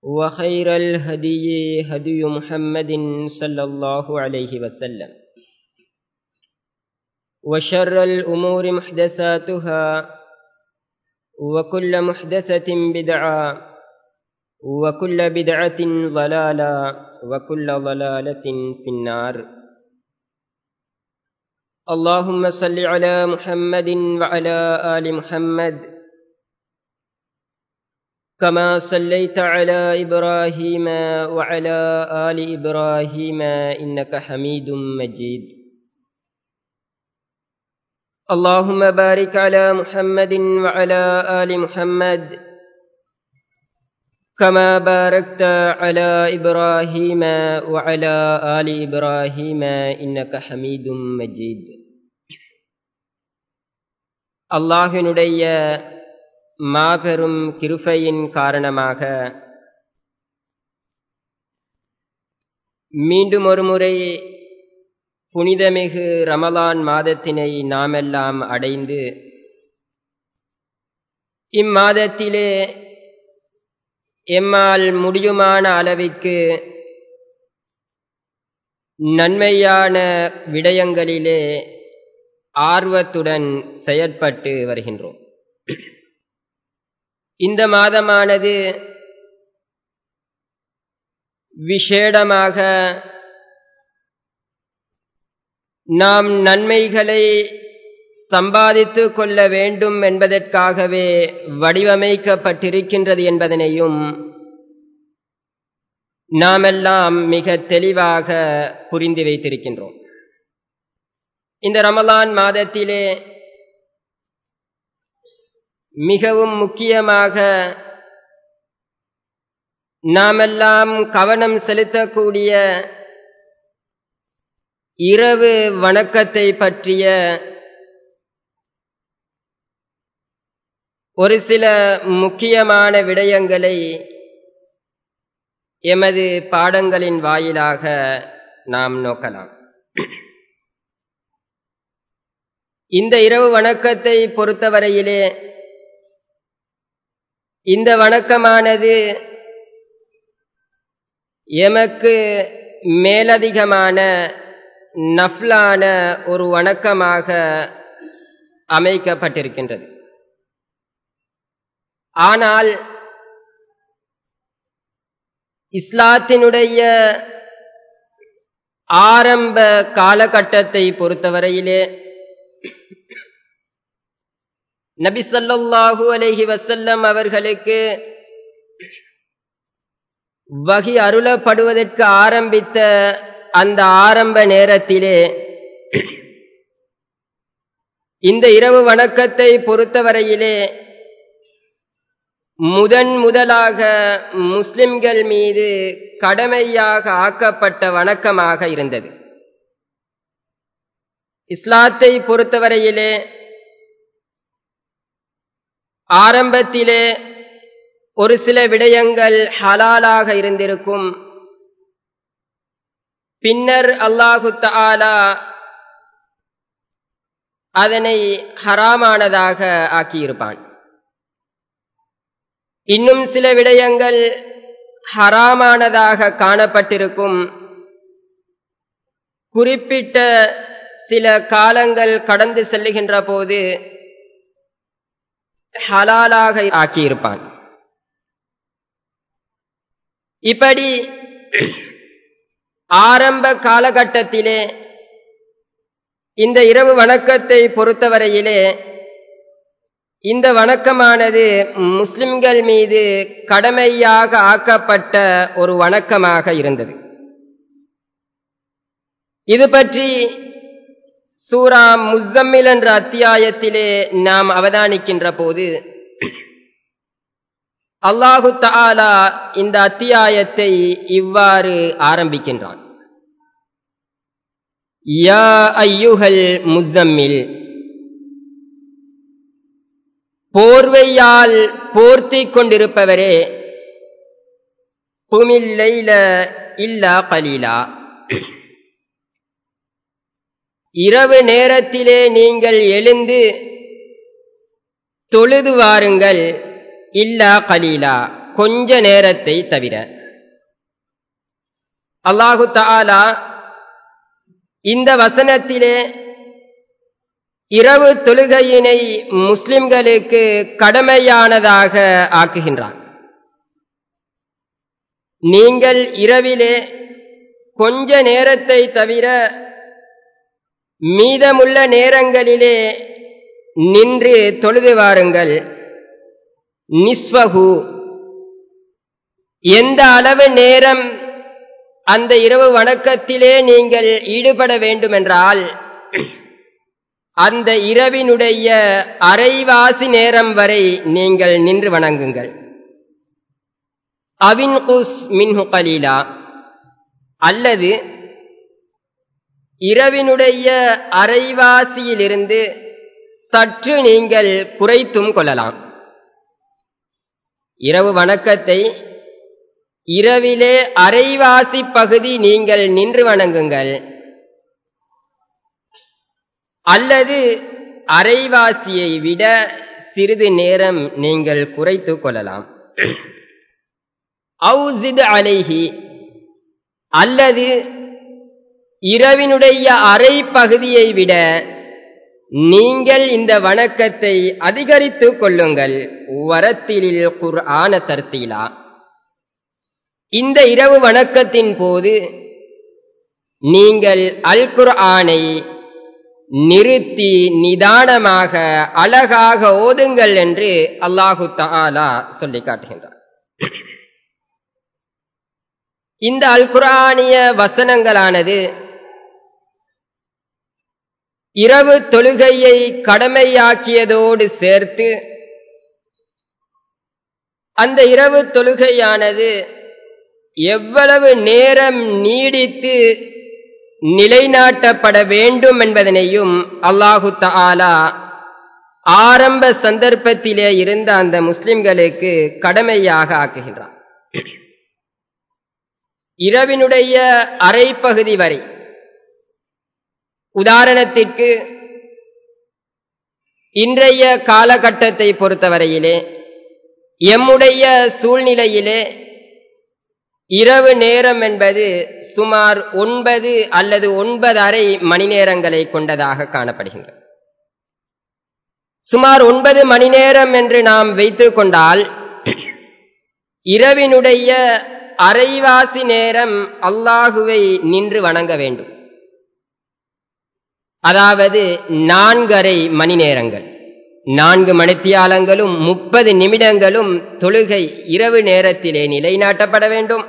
وخير الهدي هدي محمد صلى الله عليه وسلم وشر الأمور محدثاتها وكل محدثة بدعة وكل بدعة ضلالة وكل ضلالة في النار اللهم صل على محمد وعلى آل محمد كما صليت على إبراهيم وعلى آل إبراهيم إنك حميد مجيد اللهم بارك على محمد وعلى آل محمد كما باركت على إبراهيم وعلى آل إبراهيم إنك حميد مجيد அல்லாஹினுடைய மாபெரும் கிருபையின் காரணமாக மீண்டும் ஒரு முறை புனிதமிகு ரமலான் மாதத்தினை நாமெல்லாம் அடைந்து இம்மாதத்திலே எம்மால் முடியுமான அளவிற்கு நன்மையான விடயங்களிலே ஆர்வத்துடன் செயற்பட்டு வருகின்றோம் இந்த மாதமானது விசேடமாக நாம் நன்மைகளை சம்பாதித்து கொள்ள வேண்டும் என்பதற்காகவே வடிவமைக்கப்பட்டிருக்கின்றது என்பதனையும் நாமெல்லாம் மிக தெளிவாக புரிந்து வைத்திருக்கின்றோம் இந்த ரமலான் மாதத்திலே மிகவும் முக்கியமாக நாமெல்லாம் கவனம் செலுத்தக்கூடிய இரவு வணக்கத்தை பற்றிய ஒரு சில முக்கியமான விடயங்களை எமது பாடங்களின் வாயிலாக நாம் நோக்கலாம் இந்த இரவு வணக்கத்தை பொறுத்தவரையிலே இந்த வணக்கமானது எமக்கு மேலதிகமான நஃப்லான ஒரு வணக்கமாக அமைக்கப்பட்டிருக்கின்றது ஆனால் இஸ்லாத்தினுடைய ஆரம்ப காலகட்டத்தை பொறுத்தவரையிலே நபி சல்லாஹூ அலஹி வசல்லம் அவர்களுக்கு வகி அருளப்படுவதற்கு ஆரம்பித்த அந்த ஆரம்ப நேரத்திலே இந்த இரவு வணக்கத்தை பொறுத்தவரையிலே முதன் முதலாக முஸ்லிம்கள் மீது கடமையாக ஆக்கப்பட்ட வணக்கமாக இருந்தது இஸ்லாத்தை பொறுத்தவரையிலே ஆரம்பத்திலே ஒரு சில விடயங்கள் ஹலாலாக இருந்திருக்கும் பின்னர் அல்லாஹு தாலா அதனை ஹராமானதாக ஆக்கியிருப்பான் இன்னும் சில விடயங்கள் ஹராமானதாக காணப்பட்டிருக்கும் குறிப்பிட்ட சில காலங்கள் கடந்து செல்லுகின்ற போது ஹலாலாக ஆக்கியிருப்பான் இப்படி ஆரம்ப காலகட்டத்திலே இந்த இரவு வணக்கத்தை பொறுத்தவரையிலே இந்த வணக்கமானது முஸ்லிம்கள் மீது கடமையாக ஆக்கப்பட்ட ஒரு வணக்கமாக இருந்தது இது பற்றி சூரா முஸ்ஸம்மில் என்ற அத்தியாயத்திலே நாம் அவதானிக்கின்ற போது அல்லாஹு தஆலா இந்த அத்தியாயத்தை இவ்வாறு ஆரம்பிக்கின்றான் யா ஐயுகல் முஸ்ஸம்மில் போர்வையால் போர்த்திக் கொண்டிருப்பவரே குமில்லைல இல்லா கலீலா இரவு நேரத்திலே நீங்கள் எழுந்து தொழுது வாருங்கள் இல்லா கலீலா கொஞ்ச நேரத்தை தவிர அல்லாஹு தாலா இந்த வசனத்திலே இரவு தொழுகையினை முஸ்லிம்களுக்கு கடமையானதாக ஆக்குகின்றான் நீங்கள் இரவிலே கொஞ்ச நேரத்தை தவிர மீதமுள்ள நேரங்களிலே நின்று தொழுது வாருங்கள் நிஸ்வகு எந்த அளவு நேரம் அந்த இரவு வணக்கத்திலே நீங்கள் ஈடுபட வேண்டுமென்றால் அந்த இரவினுடைய அரைவாசி நேரம் வரை நீங்கள் நின்று வணங்குங்கள் அவின் குஸ் மின்ஹு கலீலா அல்லது இரவினுடைய அரைவாசியிலிருந்து சற்று நீங்கள் குறைத்தும் கொள்ளலாம் இரவு வணக்கத்தை இரவிலே அரைவாசி பகுதி நீங்கள் நின்று வணங்குங்கள் அல்லது அரைவாசியை விட சிறிது நேரம் நீங்கள் குறைத்துக் கொள்ளலாம் அவுசித் அலைஹி அல்லது இரவினுடைய அரை பகுதியை விட நீங்கள் இந்த வணக்கத்தை அதிகரித்துக் கொள்ளுங்கள் வரத்திலில் குர்ஆன தர்த்தீலா இந்த இரவு வணக்கத்தின் போது நீங்கள் அல் குர்ஆனை நிறுத்தி நிதானமாக அழகாக ஓதுங்கள் என்று அல்லாஹு தாலா சொல்லி காட்டுகின்றார் இந்த அல் குரானிய வசனங்களானது இரவு தொழுகையை கடமையாக்கியதோடு சேர்த்து அந்த இரவு தொழுகையானது எவ்வளவு நேரம் நீடித்து நிலைநாட்டப்பட வேண்டும் என்பதனையும் அல்லாஹு தாலா ஆரம்ப சந்தர்ப்பத்திலே இருந்த அந்த முஸ்லிம்களுக்கு கடமையாக ஆக்குகின்றார் இரவினுடைய அரைப்பகுதி வரை உதாரணத்திற்கு இன்றைய காலகட்டத்தை பொறுத்தவரையிலே எம்முடைய சூழ்நிலையிலே இரவு நேரம் என்பது சுமார் ஒன்பது அல்லது ஒன்பதரை மணி நேரங்களை கொண்டதாக காணப்படுகின்றது சுமார் ஒன்பது மணி நேரம் என்று நாம் வைத்துக் கொண்டால் இரவினுடைய அரைவாசி நேரம் அல்லாஹுவை நின்று வணங்க வேண்டும் அதாவது நான்கரை மணி நேரங்கள் நான்கு மணித்தியாலங்களும் முப்பது நிமிடங்களும் தொழுகை இரவு நேரத்திலே நிலைநாட்டப்பட வேண்டும்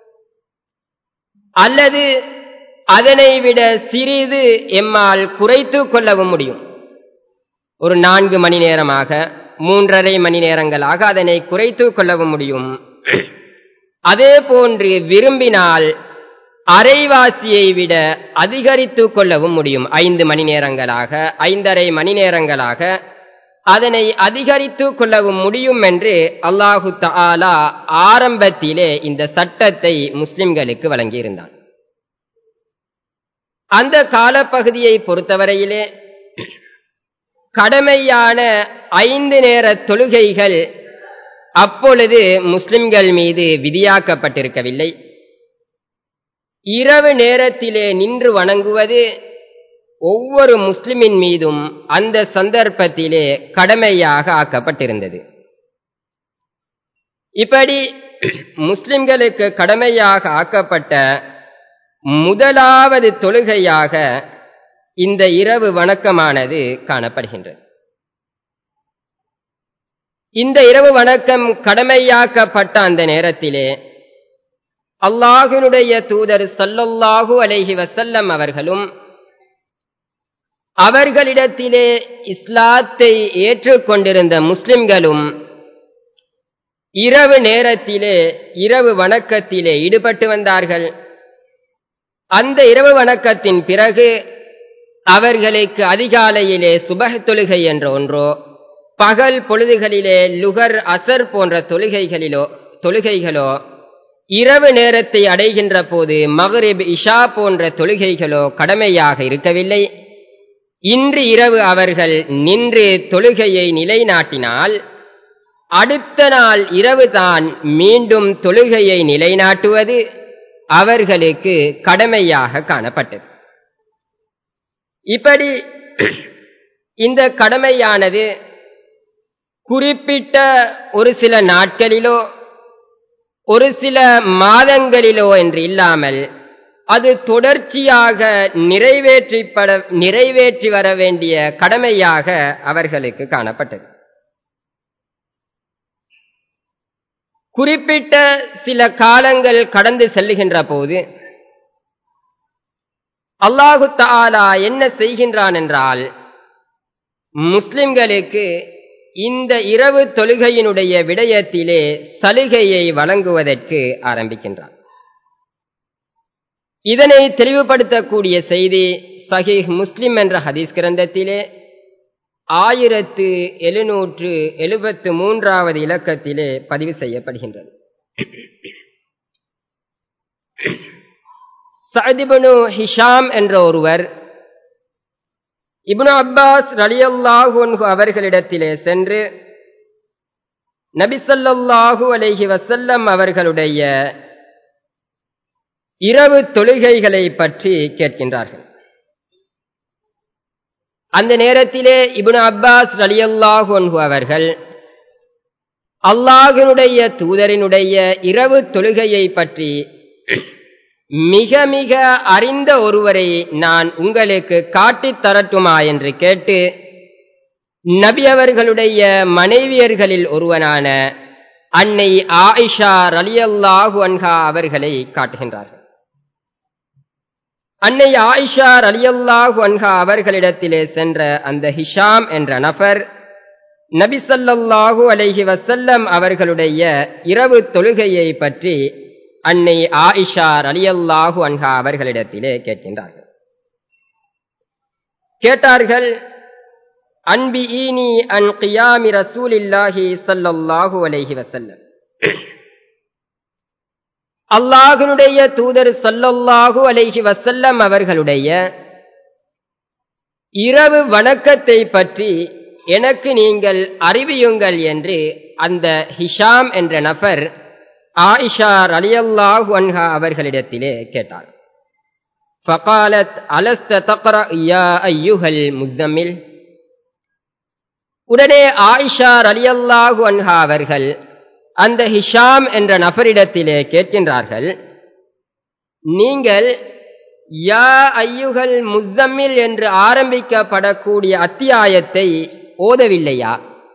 அல்லது அதனை விட சிறிது எம்மால் குறைத்து கொள்ளவும் முடியும் ஒரு நான்கு மணி நேரமாக மூன்றரை மணி நேரங்களாக அதனை குறைத்து கொள்ளவும் முடியும் அதே போன்று விரும்பினால் அரைவாசியை விட அதிகரித்து கொள்ளவும் முடியும் ஐந்து மணி நேரங்களாக ஐந்தரை மணி நேரங்களாக அதனை அதிகரித்து கொள்ளவும் முடியும் என்று அல்லாஹு தாலா ஆரம்பத்திலே இந்த சட்டத்தை முஸ்லிம்களுக்கு வழங்கியிருந்தான் அந்த காலப்பகுதியை பொறுத்தவரையிலே கடமையான ஐந்து நேர தொழுகைகள் அப்பொழுது முஸ்லிம்கள் மீது விதியாக்கப்பட்டிருக்கவில்லை இரவு நேரத்திலே நின்று வணங்குவது ஒவ்வொரு முஸ்லிமின் மீதும் அந்த சந்தர்ப்பத்திலே கடமையாக ஆக்கப்பட்டிருந்தது இப்படி முஸ்லிம்களுக்கு கடமையாக ஆக்கப்பட்ட முதலாவது தொழுகையாக இந்த இரவு வணக்கமானது காணப்படுகின்றது இந்த இரவு வணக்கம் கடமையாக்கப்பட்ட அந்த நேரத்திலே அல்லாஹினுடைய தூதர் சல்லல்லாஹு அலைஹி வசல்லம் அவர்களும் அவர்களிடத்திலே இஸ்லாத்தை ஏற்றுக்கொண்டிருந்த முஸ்லிம்களும் இரவு நேரத்திலே இரவு வணக்கத்திலே ஈடுபட்டு வந்தார்கள் அந்த இரவு வணக்கத்தின் பிறகு அவர்களுக்கு அதிகாலையிலே சுபக தொழுகை என்ற ஒன்றோ பகல் பொழுதுகளிலே லுகர் அசர் போன்ற தொழுகைகளிலோ தொழுகைகளோ இரவு நேரத்தை அடைகின்ற போது மகரிப் இஷா போன்ற தொழுகைகளோ கடமையாக இருக்கவில்லை இன்று இரவு அவர்கள் நின்று தொழுகையை நிலைநாட்டினால் அடுத்த நாள் இரவுதான் மீண்டும் தொழுகையை நிலைநாட்டுவது அவர்களுக்கு கடமையாக காணப்பட்டது இப்படி இந்த கடமையானது குறிப்பிட்ட ஒரு சில நாட்களிலோ ஒரு சில மாதங்களிலோ என்று இல்லாமல் அது தொடர்ச்சியாக நிறைவேற்றிப்பட நிறைவேற்றி வர வேண்டிய கடமையாக அவர்களுக்கு காணப்பட்டது குறிப்பிட்ட சில காலங்கள் கடந்து செல்லுகின்ற போது அல்லாஹு தாலா என்ன செய்கின்றான் என்றால் முஸ்லிம்களுக்கு இந்த இரவு தொழுகையினுடைய விடயத்திலே சலுகையை வழங்குவதற்கு ஆரம்பிக்கின்றான் இதனை தெளிவுபடுத்தக்கூடிய செய்தி சஹீஹ் முஸ்லிம் என்ற ஹதீஸ் கிரந்தத்திலே ஆயிரத்து எழுநூற்று எழுபத்து மூன்றாவது இலக்கத்திலே பதிவு செய்யப்படுகின்றது சதிபனு ஹிஷாம் என்ற ஒருவர் இப்னு அப்பாஸ் ரலியல்லாஹு அவர்களிடத்திலே சென்று நபிசல்லாஹு அலைஹி வசல்லம் அவர்களுடைய இரவு தொழுகைகளை பற்றி கேட்கின்றார்கள் அந்த நேரத்திலே இப்னு அப்பாஸ் ரலியல்லாஹு அவர்கள் அல்லாஹினுடைய தூதரினுடைய இரவு தொழுகையை பற்றி மிக மிக அறிந்த ஒருவரை நான் உங்களுக்கு காட்டித் தரட்டுமா என்று கேட்டு நபி அவர்களுடைய மனைவியர்களில் ஒருவனான அன்னை ஆயிஷா ரலியல்லாஹு அன்ஹா அவர்களை காட்டுகின்றார்கள் அன்னை ஆயிஷா ரலியல்லாஹு அன்ஹா அவர்களிடத்திலே சென்ற அந்த ஹிஷாம் என்ற நபர் நபி சல்லல்லாஹு அலைஹி வசல்லம் அவர்களுடைய இரவு தொழுகையை பற்றி அன்னை ஆயிஷா ரலியல்லாஹு அன்ஹா அவர்களிடத்திலே கேட்கின்றார்கள் கேட்டார்கள் அன்பி ஈனி அன் கியாமி ரசூலில்லாஹி சல்லல்லாஹு அலைஹி வசல்லம் அல்லாஹனுடைய தூதர் சல்லல்லாஹு அலைஹி வசல்லம் அவர்களுடைய இரவு வணக்கத்தை பற்றி எனக்கு நீங்கள் அறிவியுங்கள் என்று அந்த ஹிஷாம் என்ற நபர் ஆயிஷா ரலியல்லாஹு அன்ஹா அவர்களிடத்திலே கேட்டார் ஃபகாலத் அலஸ்த தக்ர யா ஐயுஹல் முஸ்தமில் உடனே ஆயிஷா ரலியல்லாஹு அன்ஹா அவர்கள் அந்த ஹிஷாம் என்ற நபரிடத்திலே கேட்கின்றார்கள் நீங்கள் யா ஐயுகள் முஸ்தம்மில் என்று ஆரம்பிக்கப்படக்கூடிய அத்தியாயத்தை ஓதவில்லையா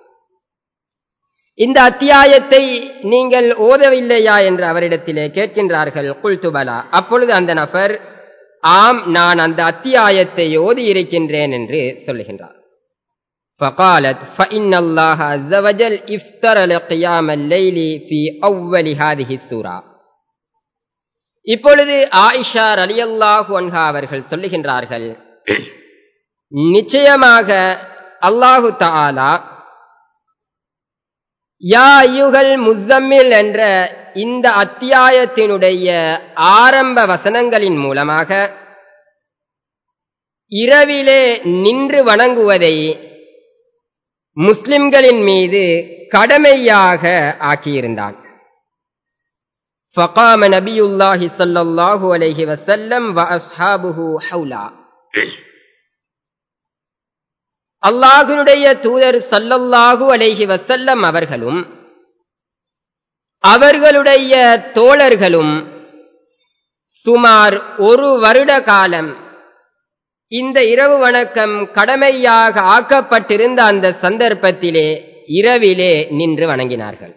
இந்த அத்தியாயத்தை நீங்கள் ஓதவில்லையா என்று அவரிடத்திலே கேட்கின்றார்கள் குல்துபலா அப்பொழுது அந்த நபர் ஆம் நான் அந்த அத்தியாயத்தை ஓதி இருக்கின்றேன் என்று சொல்லுகின்றார் فقالت فإن الله عز وجل افتر لقيام الليل في أول هذه السورة இப்பொழுது ஆயிஷா ரலியல்லாஹு அன்ஹா அவர்கள் சொல்லுகின்றார்கள் நிச்சயமாக அல்லாஹு தஆலா யா யுகல் முஸ்ஸம்மில் என்ற இந்த அத்தியாயத்தினுடைய ஆரம்ப வசனங்களின் மூலமாக இரவிலே நின்று வணங்குவதை முஸ்லிம்களின் மீது கடமையாக ஆக்கியிருந்தான் فقام نبي الله صلى الله عليه وسلم وأصحابه حولا அல்லாஹுடைய தூதர் சல்லல்லாஹு அலைஹி வசல்லம் அவர்களும் அவர்களுடைய தோழர்களும் சுமார் ஒரு வருட காலம் இந்த இரவு வணக்கம் கடமையாக ஆக்கப்பட்டிருந்த அந்த சந்தர்ப்பத்திலே இரவிலே நின்று வணங்கினார்கள்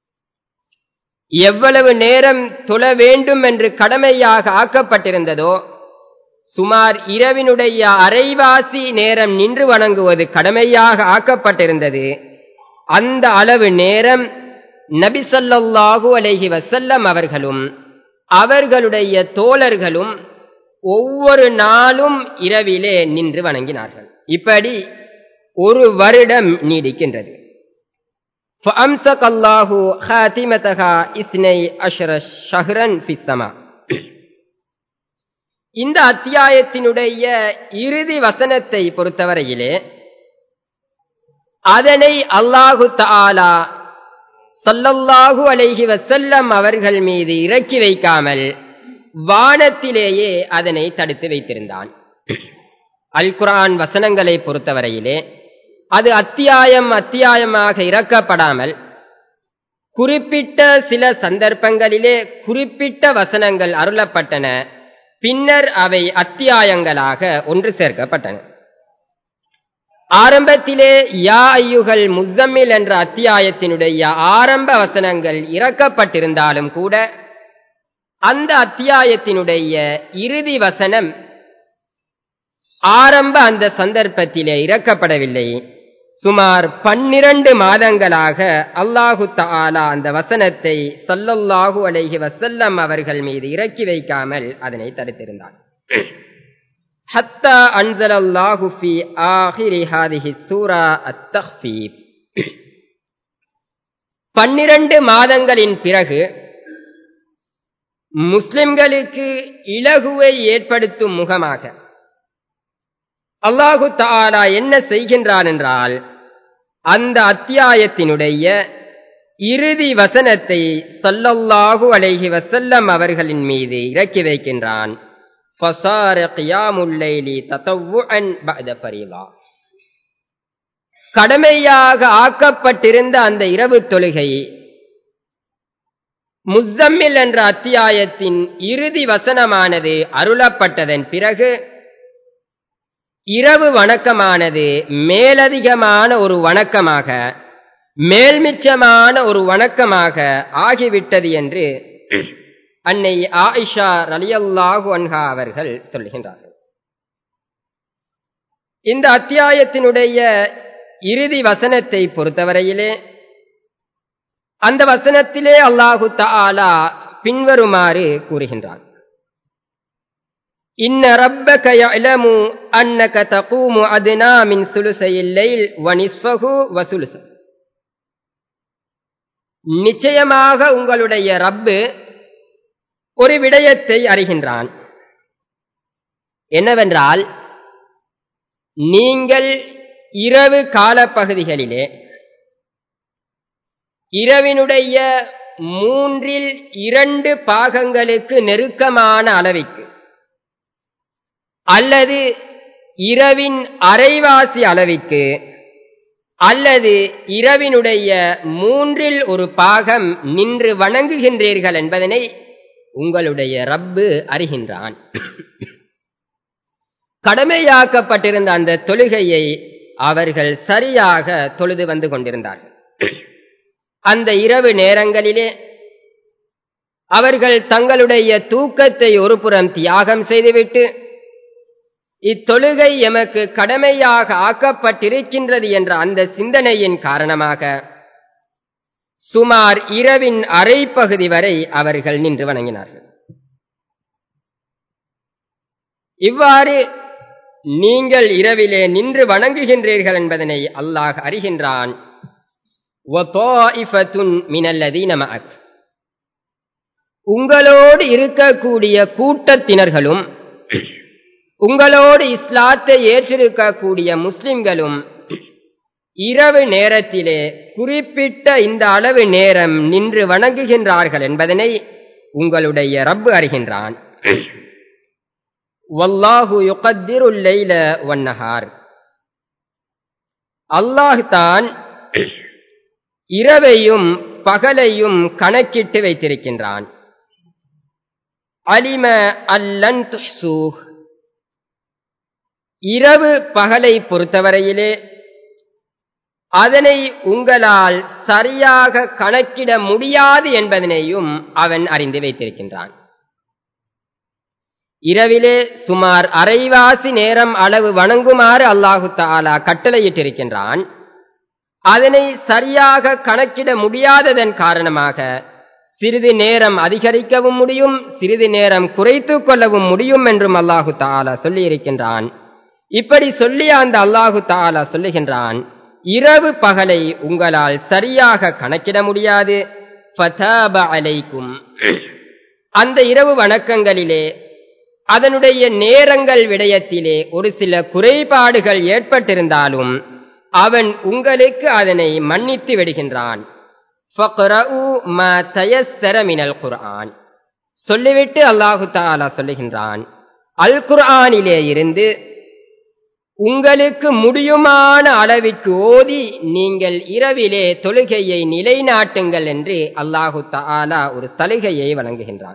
எவ்வளவு நேரம் தொழ வேண்டும் என்று கடமையாக ஆக்கப்பட்டிருந்ததோ சுமார் இரவினுடைய அரைவாசி நேரம் நின்று வணங்குவது கடமையாக ஆக்கப்பட்டிருந்தது அந்த அளவு நேரம் நபிசல்லாஹு அலைஹி வசல்லம் அவர்களும் அவர்களுடைய தோழர்களும் ஒவ்வொரு நாளும் இரவிலே நின்று வணங்கினார்கள் இப்படி ஒரு வருடம் நீடிக்கின்றது فأمسك الله خاتمتها اثني عشر شهرا في السماء இந்த அத்தியாயத்தினுடைய இறுதி வசனத்தை பொறுத்தவரையிலே அதனை அல்லாஹு தாலா சல்லல்லாஹு அலைஹி வசல்லம் அவர்கள் மீது இறக்கி வைக்காமல் வானத்திலேயே அதனை தடுத்து வைத்திருந்தான் அல் குரான் வசனங்களை பொறுத்தவரையிலே அது அத்தியாயம் அத்தியாயமாக இறக்கப்படாமல் குறிப்பிட்ட சில சந்தர்ப்பங்களிலே குறிப்பிட்ட வசனங்கள் அருளப்பட்டன பின்னர் அவை அத்தியாயங்களாக ஒன்று சேர்க்கப்பட்டன ஆரம்பத்திலே யா ஐயுகள் முசம்மில் என்ற அத்தியாயத்தினுடைய ஆரம்ப வசனங்கள் இறக்கப்பட்டிருந்தாலும் கூட அந்த அத்தியாயத்தினுடைய இறுதி வசனம் ஆரம்ப அந்த சந்தர்ப்பத்திலே இறக்கப்படவில்லை சுமார் பன்னிரண்டு மாதங்களாக அல்லாஹு தாலா அந்த வசனத்தை சல்லல்லாஹு அலைஹி வசல்லம் அவர்கள் மீது இறக்கி வைக்காமல் அதனை தடுத்திருந்தார் ஹத்தா அன்சல் அல்லாஹு ஃபி ஆஹிரி ஹாதிஹி சூரா அத்தஹ்ஃபீப் பன்னிரண்டு மாதங்களின் பிறகு முஸ்லிம்களுக்கு இலகுவை ஏற்படுத்தும் முகமாக அல்லாஹு தாலா என்ன செய்கின்றான் என்றால் அந்த அத்தியாயத்தினுடைய இறுதி வசனத்தை சல்லல்லாஹு அலைஹி வசல்லம் அவர்களின் மீது இறக்கி வைக்கின்றான் கடமையாக ஆக்கப்பட்டிருந்த அந்த இரவு தொழுகை முத்தம்மில் என்ற அத்தியாயத்தின் இறுதி வசனமானது அருளப்பட்டதன் பிறகு இரவு வணக்கமானது மேலதிகமான ஒரு வணக்கமாக மேல்மிச்சமான ஒரு வணக்கமாக ஆகிவிட்டது என்று அன்னை ஆயிஷா ரலியல்லாஹு அன்ஹா அவர்கள் சொல்கின்றார்கள் இந்த அத்தியாயத்தினுடைய இறுதி வசனத்தை பொறுத்தவரையிலே அந்த வசனத்திலே அல்லாஹு தாலா பின்வருமாறு கூறுகின்றான் இன்ன ரப்பக யஅலமு அன்னக தகூமு அத்னா மின் சுலுசையில் லைல் வ நிஸ்ஃபஹு வ சுலுச நிச்சயமாக உங்களுடைய ரப்பு ஒரு விடயத்தை அறிகின்றான் என்னவென்றால் நீங்கள் இரவு காலப்பகுதிகளிலே இரவினுடைய மூன்றில் இரண்டு பாகங்களுக்கு நெருக்கமான அளவிற்கு அல்லது இரவின் அரைவாசி அளவிற்கு அல்லது இரவினுடைய மூன்றில் ஒரு பாகம் நின்று வணங்குகின்றீர்கள் என்பதனை உங்களுடைய ரப்பு அறிகின்றான் கடமையாக்கப்பட்டிருந்த அந்த தொழுகையை அவர்கள் சரியாக தொழுது வந்து கொண்டிருந்தார்கள் அந்த இரவு நேரங்களிலே அவர்கள் தங்களுடைய தூக்கத்தை ஒரு புறம் தியாகம் செய்துவிட்டு இத்தொழுகை எமக்கு கடமையாக ஆக்கப்பட்டிருக்கின்றது என்ற அந்த சிந்தனையின் காரணமாக சுமார் இரவின் அரை பகுதி வரை அவர்கள் நின்று வணங்கினார்கள் இவ்வாறு நீங்கள் இரவிலே நின்று வணங்குகின்றீர்கள் என்பதனை அல்லாஹ் அறிகின்றான் உங்களோடு இருக்கக்கூடிய கூட்டத்தினர்களும் உங்களோடு இஸ்லாத்தை ஏற்றிருக்கக்கூடிய முஸ்லிம்களும் இரவு நேரத்திலே குறிப்பிட்ட இந்த அளவு நேரம் நின்று வணங்குகின்றார்கள் என்பதனை உங்களுடைய ரப்பு அறிகின்றான் வல்லாஹு யுகத்திருல் லைல வன்னஹார் அல்லாஹ் தான் இரவையும் பகலையும் கணக்கிட்டு வைத்திருக்கின்றான் அலிம அல்லன் துஹ்சூஹ் இரவு பகலை பொறுத்தவரையிலே அதனை உங்களால் சரியாக கணக்கிட முடியாது என்பதனையும் அவன் அறிந்து வைத்திருக்கின்றான் இரவிலே சுமார் அரைவாசி நேரம் அளவு வணங்குமாறு அல்லாஹு தாலா கட்டளையிட்டிருக்கின்றான் அதனை சரியாக கணக்கிட முடியாததன் காரணமாக சிறிது நேரம் அதிகரிக்கவும் முடியும் சிறிது நேரம் குறைத்து கொள்ளவும் முடியும் என்றும் அல்லாஹு தாலா சொல்லியிருக்கின்றான் இப்படி சொல்லிய அந்த அல்லாஹு தாலா சொல்லுகின்றான் இரவு பகலை உங்களால் சரியாக கணக்கிட முடியாது அலைக்கும் அந்த இரவு வணக்கங்களிலே அதனுடைய நேரங்கள் விடயத்திலே ஒரு சில குறைபாடுகள் ஏற்பட்டிருந்தாலும் அவன் உங்களுக்கு அதனை மன்னித்து விடுகின்றான் மினல் குர்ஆன் சொல்லிவிட்டு அல்லாஹு தாலா சொல்லுகின்றான் அல் குர்ஆனிலே இருந்து உங்களுக்கு முடியுமான அளவிற்கு ஓதி நீங்கள் இரவிலே தொழுகையை நிலைநாட்டுங்கள் என்று அல்லாஹு தாலா ஒரு சலுகையை வழங்குகின்றான்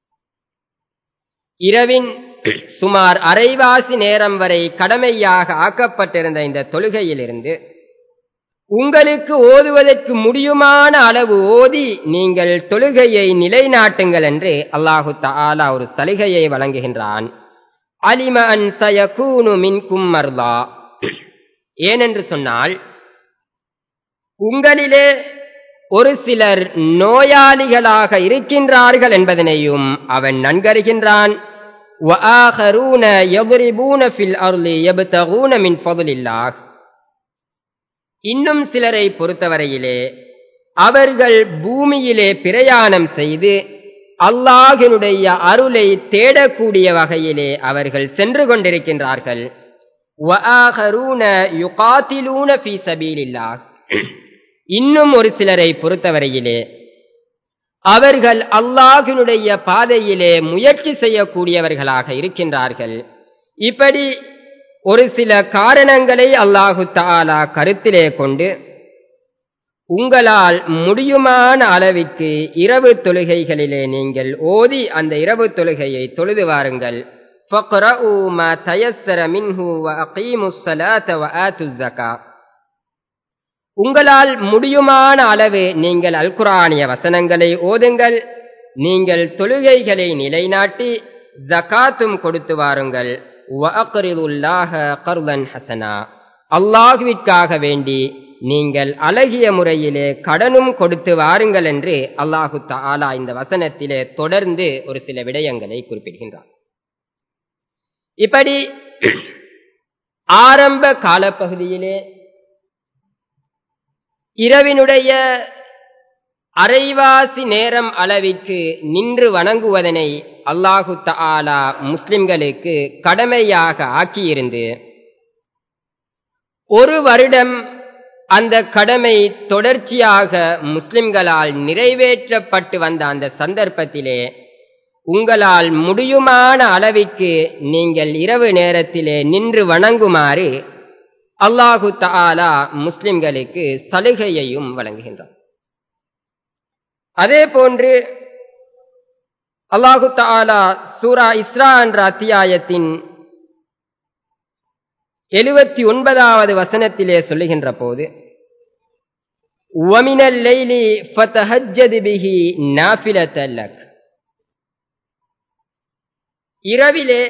இரவின் சுமார் அரைவாசி நேரம் வரை கடமையாக ஆக்கப்பட்டிருந்த இந்த தொழுகையிலிருந்து உங்களுக்கு ஓதுவதற்கு முடியுமான அளவு ஓதி நீங்கள் தொழுகையை நிலைநாட்டுங்கள் என்று அல்லாஹு தாலா ஒரு சலுகையை வழங்குகின்றான் அலிம அன் சயகூனு மின்கும் மர்லா ஏனென்று சொன்னால் உங்களிலே ஒரு சிலர் நோயாளிகளாக இருக்கின்றார்கள் என்பதனையும் அவன் நன்கருகின்றான் وآخرون يضربون في الأرض يبتغون من فضل الله இன்னும் சிலரை பொறுத்தவரையிலே அவர்கள் பூமியிலே பிரயாணம் செய்து அல்லாஹினுடைய அருளை தேடக்கூடிய வகையிலே அவர்கள் சென்று கொண்டிருக்கின்றார்கள் இன்னும் ஒரு சிலரை பொறுத்தவரையிலே அவர்கள் அல்லாஹினுடைய பாதையிலே முயற்சி செய்யக்கூடியவர்களாக இருக்கின்றார்கள் இப்படி ஒரு சில காரணங்களை அல்லாஹு தாலா கருத்திலே கொண்டு உங்களால் முடியுமான அளவிற்கு இரவு தொழுகைகளிலே நீங்கள் ஓதி அந்த இரவு தொழுகையை தொழுது வாருங்கள் உங்களால் முடியுமான அளவு நீங்கள் அல்குரானிய வசனங்களை ஓதுங்கள் நீங்கள் தொழுகைகளை நிலைநாட்டி ஜகாத்தும் கொடுத்து வாருங்கள் ஹசனா அல்லாஹுவிற்காக வேண்டி நீங்கள் அழகிய முறையிலே கடனும் கொடுத்து வாருங்கள் என்று அல்லாஹு தாலா இந்த வசனத்திலே தொடர்ந்து ஒரு சில விடயங்களை குறிப்பிடுகின்றார் இப்படி ஆரம்ப காலப்பகுதியிலே இரவினுடைய அரைவாசி நேரம் அளவிற்கு நின்று வணங்குவதனை அல்லாஹு தாலா முஸ்லிம்களுக்கு கடமையாக ஆக்கியிருந்து ஒரு வருடம் அந்த கடமை தொடர்ச்சியாக முஸ்லிம்களால் நிறைவேற்றப்பட்டு வந்த அந்த சந்தர்ப்பத்திலே உங்களால் முடியுமான அளவிற்கு நீங்கள் இரவு நேரத்திலே நின்று வணங்குமாறு அல்லாஹு தாலா முஸ்லிம்களுக்கு சலுகையையும் வழங்குகின்றார் அதே போன்று அல்லாஹு தாலா சூரா இஸ்ரா என்ற அத்தியாயத்தின் எழுபத்தி ஒன்பதாவது வசனத்திலே சொல்லுகின்ற போது وَمِنَ اللَّيْلِ فَتَهَجَّدْ بِهِ نَافِلَةً لَكَ இரவிலே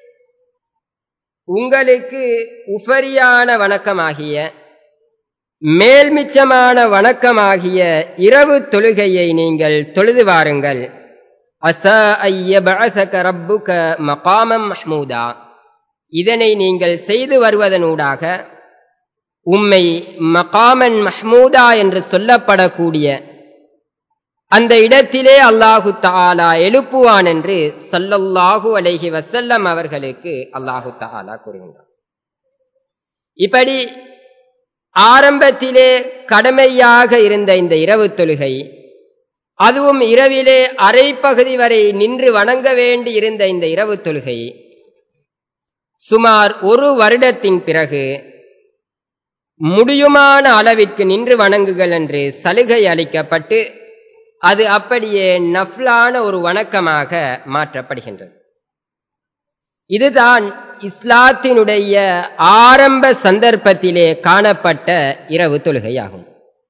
உங்களுக்கு உபரியான வணக்கமாகிய மேல்மிச்சமான வணக்கமாகிய இரவு தொழுகையை நீங்கள் தொழுது வாருங்கள் அசா ஐயபஅசக ரப்புக மகாமம் மஹ்மூதா இதனை நீங்கள் செய்து வருவதனூடாக உம்மை மகாமன் மஹ்மூதா என்று சொல்லப்படக்கூடிய அந்த இடத்திலே அல்லாஹு தாலா எழுப்புவான் என்று சல்லல்லாஹு அலைஹி வசல்லம் அவர்களுக்கு அல்லாஹு தாலா கூறுகின்றார் இப்படி ஆரம்பத்திலே கடமையாக இருந்த இந்த இரவு தொழுகை அதுவும் இரவிலே அரை பகுதி வரை நின்று வணங்க வேண்டி இருந்த இந்த இரவு தொழுகை சுமார் ஒரு வருடத்தின் பிறகு முடியுமான அளவிற்கு நின்று வணங்குகள் என்று சலுகை அளிக்கப்பட்டு அது அப்படியே நஃப்லான ஒரு வணக்கமாக மாற்றப்படுகின்றது இதுதான் இஸ்லாத்தினுடைய ஆரம்ப சந்தர்ப்பத்திலே காணப்பட்ட இரவு தொழுகையாகும்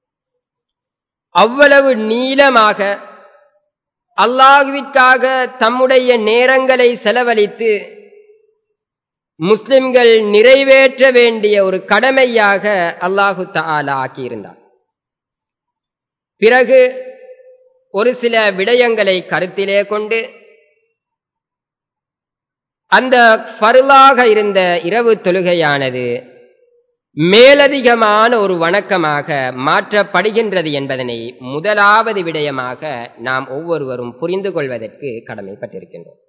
அவ்வளவு நீளமாக அல்லாஹுவிற்காக தம்முடைய நேரங்களை செலவழித்து முஸ்லிம்கள் நிறைவேற்ற வேண்டிய ஒரு கடமையாக அல்லாஹு தாலா ஆக்கியிருந்தார் பிறகு ஒரு சில விடயங்களை கருத்திலே கொண்டு அந்த ஃபருளாக இருந்த இரவு தொழுகையானது மேலதிகமான ஒரு வணக்கமாக மாற்றப்படுகின்றது என்பதனை முதலாவது விடயமாக நாம் ஒவ்வொருவரும் புரிந்து கொள்வதற்கு கடமைப்பட்டிருக்கின்றோம்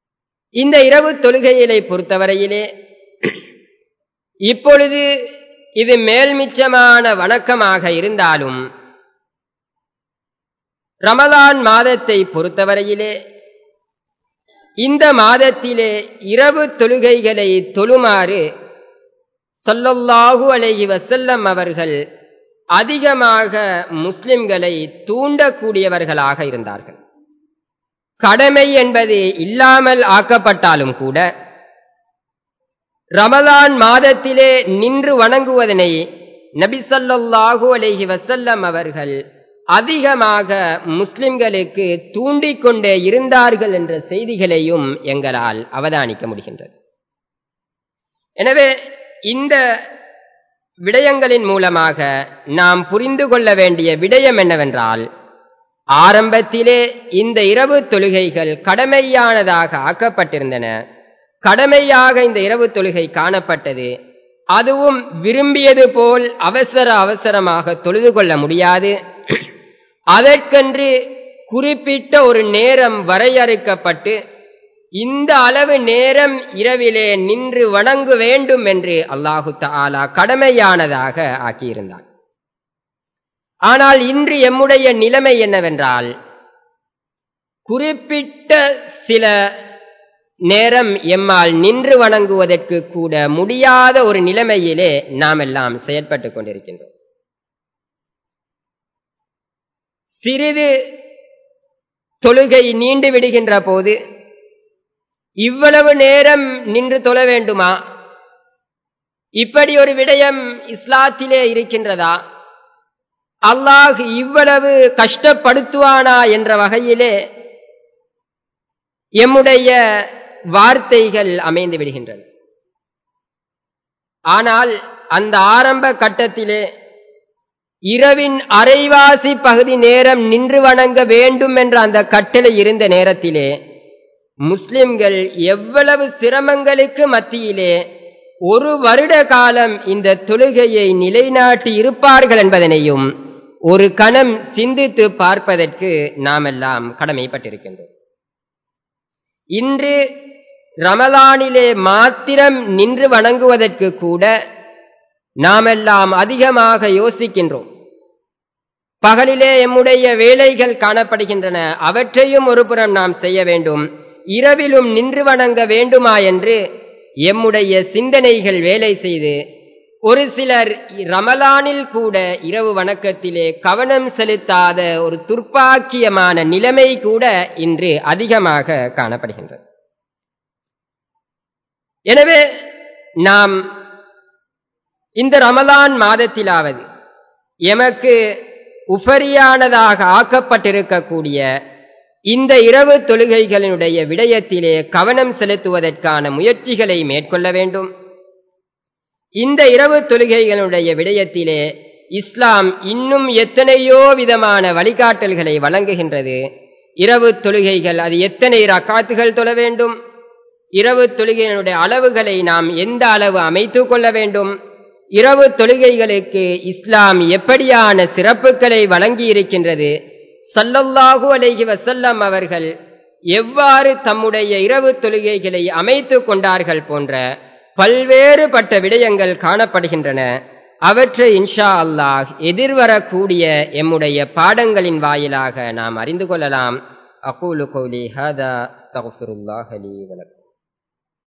இந்த இரவு தொழுகையிலை பொறுத்தவரையிலே இப்பொழுது இது மேல்மிச்சமான வணக்கமாக இருந்தாலும் ரமலான் மாதத்தை பொறுத்தவரையிலே இந்த மாதத்திலே இரவு தொழுகைகளை தொழுமாறு சொல்லல்லாஹு அலைஹி வசல்லம் அவர்கள் அதிகமாக முஸ்லிம்களை தூண்டக்கூடியவர்களாக இருந்தார்கள் கடமை என்பது இல்லாமல் ஆக்கப்பட்டாலும் கூட ரமலான் மாதத்திலே நின்று வணங்குவதனை நபிசல்லாஹு அலைஹி வசல்லம் அவர்கள் அதிகமாக முஸ்லிம்களுக்கு தூண்டிக்கொண்டே இருந்தார்கள் என்ற செய்திகளையும் எங்களால் அவதானிக்க முடிகின்றது எனவே இந்த விடயங்களின் மூலமாக நாம் புரிந்து கொள்ள வேண்டிய விடயம் என்னவென்றால் ஆரம்பத்திலே இந்த இரவு தொழுகைகள் கடமையானதாக ஆக்கப்பட்டிருந்தன கடமையாக இந்த இரவு தொழுகை காணப்பட்டது அதுவும் விரும்பியது போல் அவசர அவசரமாக தொழுது கொள்ள முடியாது அதற்கென்று குறிப்பிட்ட ஒரு நேரம் வரையறுக்கப்பட்டு இந்த அளவு நேரம் இரவிலே நின்று வணங்க வேண்டும் என்று அல்லாஹு தாலா கடமையானதாக ஆக்கியிருந்தான் ஆனால் இன்று எம்முடைய நிலைமை என்னவென்றால் குறிப்பிட்ட சில நேரம் எம்மால் நின்று வணங்குவதற்கு கூட முடியாத ஒரு நிலைமையிலே நாம் எல்லாம் செயற்பட்டுக் கொண்டிருக்கின்றோம் சிறிது தொழுகை நீண்டு விடுகின்ற போது இவ்வளவு நேரம் நின்று தொழ வேண்டுமா இப்படி ஒரு விடயம் இஸ்லாத்திலே இருக்கின்றதா அல்லாஹ் இவ்வளவு கஷ்டப்படுத்துவானா என்ற வகையிலே எம்முடைய வார்த்தைகள் அமைந்து விடுகின்றன ஆனால் அந்த ஆரம்ப கட்டத்திலே இரவின் அரைவாசி பகுதி நேரம் நின்று வணங்க வேண்டும் என்ற அந்த கட்டளை இருந்த நேரத்திலே முஸ்லிம்கள் எவ்வளவு சிரமங்களுக்கு மத்தியிலே ஒரு வருட காலம் இந்த தொழுகையை நிலைநாட்டி இருப்பார்கள் என்பதனையும் ஒரு கணம் சிந்தித்து பார்ப்பதற்கு நாமெல்லாம் கடமைப்பட்டிருக்கின்றோம் இன்று ரமலானிலே மாத்திரம் நின்று வணங்குவதற்கு கூட நாமெல்லாம் அதிகமாக யோசிக்கின்றோம் பகலிலே எம்முடைய வேலைகள் காணப்படுகின்றன அவற்றையும் ஒருபுறம் நாம் செய்ய வேண்டும் இரவிலும் நின்று வணங்க வேண்டுமா என்று எம்முடைய சிந்தனைகள் வேலை செய்து ஒரு சிலர் ரமலானில் கூட இரவு வணக்கத்திலே கவனம் செலுத்தாத ஒரு துர்ப்பாக்கியமான நிலைமை கூட இன்று அதிகமாக காணப்படுகின்றது எனவே நாம் இந்த ரமலான் மாதத்திலாவது எமக்கு உபரியானதாக ஆக்கப்பட்டிருக்கக்கூடிய இந்த இரவு தொழுகைகளினுடைய விடயத்திலே கவனம் செலுத்துவதற்கான முயற்சிகளை மேற்கொள்ள வேண்டும் இந்த இரவு தொழுகைகளுடைய விடயத்திலே இஸ்லாம் இன்னும் எத்தனையோ விதமான வழிகாட்டல்களை வழங்குகின்றது இரவு தொழுகைகள் அது எத்தனை ரக்காத்துகள் தொழ வேண்டும் இரவு தொழுகையினுடைய அளவுகளை நாம் எந்த அளவு அமைத்துக் கொள்ள வேண்டும் இரவு தொழுகைகளுக்கு இஸ்லாம் எப்படியான சிறப்புகளை வழங்கி இருக்கின்றது சல்லல்லாஹு அலைஹி வசல்லம் அவர்கள் எவ்வாறு தம்முடைய இரவு தொழுகைகளை அமைத்துக் கொண்டார்கள் போன்ற பல்வேறுபட்ட விடயங்கள் காணப்படுகின்றன அவற்றை இன்ஷா அல்லாஹ் எதிர்வரக்கூடிய எம்முடைய பாடங்களின் வாயிலாக நாம் அறிந்து கொள்ளலாம் அகூலு கௌலி ஹதா அஸ்தகுஃபிருல்லாஹ் லீ வலக்கும்